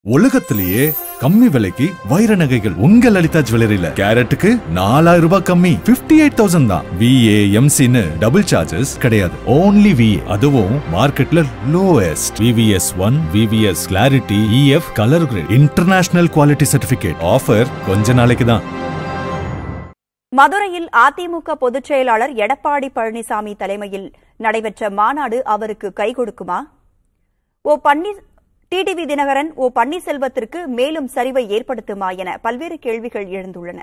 உலகத்திலேயே கம்மி விலைக்கு வைர நகைகள் உங்க லலிதா ஜுவல்லரியில கேரட்டுக்கு நாலாயிரம் ரூபாய் கம்மி 58000 எயிட் தௌசண்ட் தான் விஏ எம்சின்னு டபுள் சார்ஜஸ் கிடையாது ஓன்லி வி அதுவும் மார்க்கெட்ல lowest VVS one VVS clarity EF colour grade international quality certificate offer கொஞ்ச நாளைக்கு தான் மதுரையில் அதிமுக பொதுச் செயலாளர் எடப்பாடி பழனிசாமி தலைமையில் நடைபெற்ற மாநாடு அவருக்கு கை கொடுக்குமா ஓ பன்னீர் டிடிவி தினகரன் ஓ பன்னீர்செல்வத்திற்கு மேலும் சரிவை ஏற்படுத்துமா என பல்வேறு கேள்விகள் எழுந்துள்ளன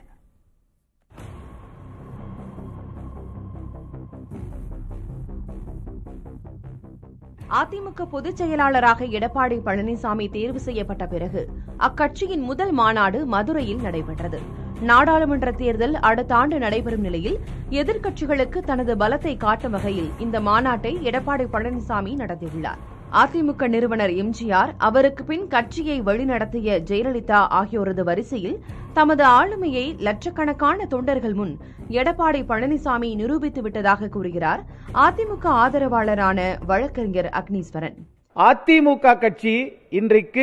அதிமுக பொதுச் செயலாளராக எடப்பாடி பழனிசாமி தேர்வு செய்யப்பட்ட பிறகு அக்கட்சியின் முதல் மாநாடு மதுரையில் நடைபெற்றது நாடாளுமன்ற தேர்தல் அடுத்த ஆண்டு நடைபெறும் நிலையில் எதிர்க்கட்சிகளுக்கு தனது பலத்தை காட்டும் வகையில் இந்த மாநாட்டை எடப்பாடி பழனிசாமி நடத்தியுள்ளார் அதிமுக நிறுவனர் எம்ஜிஆர் அவருக்கு பின் கட்சியை வழிநடத்திய ஜெயலலிதா ஆகியோரது வரிசையில் தமது ஆளுமையை லட்சக்கணக்கான தொண்டர்கள் முன் எடப்பாடி பழனிசாமி நிரூபித்து விட்டதாக கூறுகிறார் அதிமுக ஆதரவாளரான வழக்கறிஞர் அக்னீஸ்வரன் அதிமுக கட்சி இன்றைக்கு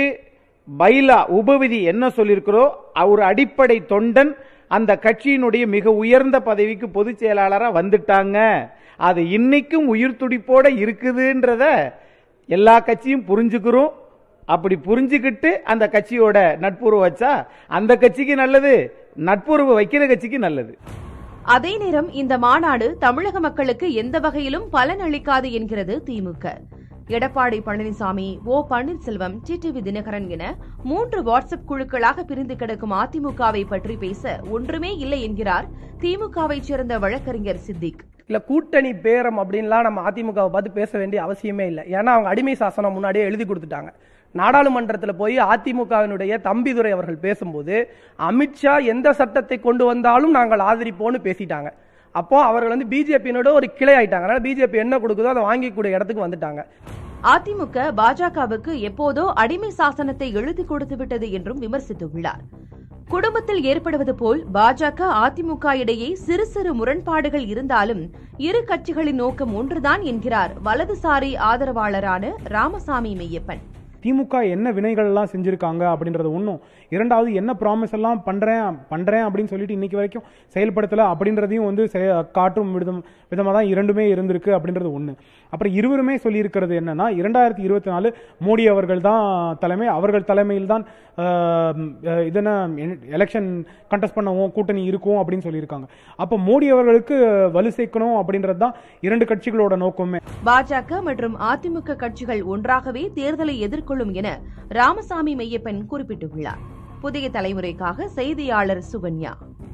பைலா உபவிதி என்ன சொல்லியிருக்கிறோ ஒரு அடிப்படை தொண்டன் அந்த கட்சியினுடைய மிக உயர்ந்த பதவிக்கு பொதுச் செயலாளரா வந்துட்டாங்க அது இன்னைக்கும் உயிர் துடிப்போட இருக்குதுன்றத எல்லா கட்சியும் புரிஞ்சுக்கிறோம் அப்படி புரிஞ்சுக்கிட்டு அந்த கட்சியோட நட்புறவு வச்சா அந்த கட்சிக்கு நல்லது நட்புறவு வைக்கிற கட்சிக்கு நல்லது அதே நேரம் இந்த மாநாடு தமிழக மக்களுக்கு எந்த வகையிலும் பலன் அளிக்காது என்கிறது திமுக எடப்பாடி பழனிசாமி ஓ பன்னீர்செல்வம் டிடிவி தினகரன் என மூன்று வாட்ஸ்அப் குழுக்களாக பிரிந்து கிடக்கும் அதிமுகவை பற்றி பேச ஒன்றுமே இல்லை என்கிறார் திமுகவைச் சேர்ந்த வழக்கறிஞர் சித்திக் இல்ல கூட்டணி பேரம் அப்படின்லாம் நம்ம அதிமுகவை பார்த்து பேச வேண்டிய அவசியமே இல்லை ஏன்னா அவங்க அடிமை சாசனம் முன்னாடியே எழுதி கொடுத்துட்டாங்க நாடாளுமன்றத்தில் போய் அதிமுகவினுடைய தம்பிதுரை அவர்கள் பேசும்போது அமித்ஷா எந்த சட்டத்தை கொண்டு வந்தாலும் நாங்கள் ஆதரிப்போம்னு பேசிட்டாங்க அப்போ அவர்கள் வந்து பிஜேபியினோட ஒரு கிளை ஆயிட்டாங்க அதனால பிஜேபி என்ன கொடுக்குதோ அதை வாங்கிக்கூடிய இடத்துக்கு வந்துட்டாங்க அதிமுக பாஜகவுக்கு எப்போதோ அடிமை சாசனத்தை எழுதி கொடுத்து விட்டது என்றும் விமர்சித்துள்ளார் குடும்பத்தில் ஏற்படுவது போல் பாஜக அதிமுக இடையே சிறு சிறு முரண்பாடுகள் இருந்தாலும் இரு கட்சிகளின் நோக்கம் ஒன்றுதான் என்கிறார் வலதுசாரி ஆதரவாளரான ராமசாமி மெய்யப்பன் திமுக என்ன வினைகள் எல்லாம் செஞ்சிருக்காங்க அப்படின்றது ஒன்றும் இரண்டாவது என்ன ப்ராமிஸ் எல்லாம் பண்றேன் பண்றேன் அப்படின்னு சொல்லிட்டு இன்னைக்கு வரைக்கும் செயல்படுத்தல அப்படின்றதையும் வந்து செய- காட்டும் விதம் விதமாக தான் இரண்டுமே இருந்திருக்கு அப்படின்றது ஒன்று அப்புறம் இருவருமே சொல்லியிருக்கிறது என்னன்னா இரண்டாயிரத்தி இருபத்தி நாலு மோடி அவர்கள் தான் தலைமை அவர்கள் தலைமையில் தான் இதன எலெக்ஷன் கண்டெஸ்ட் பண்ணவும் கூட்டணி இருக்கும் அப்படின்னு சொல்லியிருக்காங்க அப்போ மோடி அவர்களுக்கு வலு சேர்க்கணும் அப்படின்றது தான் இரண்டு கட்சிகளோட நோக்கமே பாஜக மற்றும் அதிமுக கட்சிகள் ஒன்றாகவே தேர்தலை எதிர்கொள்ளும் என ராமசாமி மெய்யப்பன் குறிப்பிட்டுள்ளார் புதிய தலைமுறைக்காக செய்தியாளர் சுகன்யா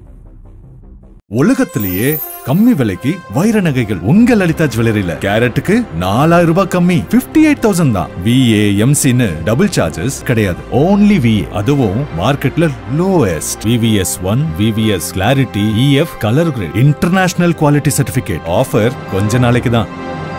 உலகத்திலேயே கம்மி விலைக்கு வைர நகைகள் உங்க லலிதா ஜுவல்லரியில கேரட்டுக்கு நாலாயிரம் ரூபாய் கம்மி 58000 எயிட் தௌசண்ட் தான் விஏ எம்சின்னு டபுள் சார்ஜஸ் கிடையாது ஓன்லி வி அதுவும் மார்க்கெட்ல lowest VVS one VVS clarity EF colour grade international quality certificate offer கொஞ்ச நாளைக்கு தான்